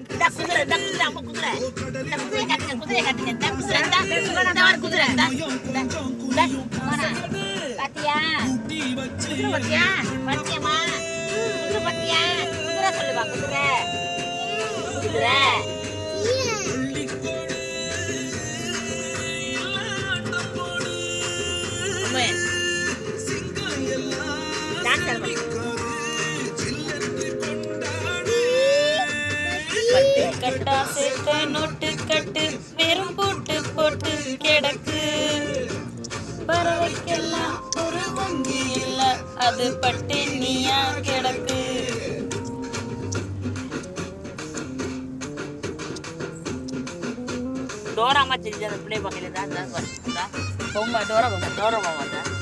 இந்த குதிரை இந்த குதிரை அம்மா குதிரை இந்த குதிரையை காட்டுங்க குதிரையை காட்டுங்க இந்த குதிரை இந்த இந்த ஒரு குதிரை இந்த இந்த இந்த போனா. பாத்தியா குதிரை பாத்தியா பாத்தியாம்மா குதிரை பாத்தியா குதிரை சொல்லுவா குதிரை குதிரை அம்மே. டான்ஸ் ஆட பாரு. பட்டு கட்டா சேர்த்த நோட்டு கட்டு வெறும் போட்டு போட்டு கிடக்கு பறவைக்கெல்லாம் ஒரு வங்கி இல்ல அது பட்டு நீயா கிடக்கு டோராமா தெரிஞ்ச அந்த பிள்ளை பக்கையில தான் தான் பாரு. இந்தா. பொம்மை டோரா பொம்மை டோராமா வந்தா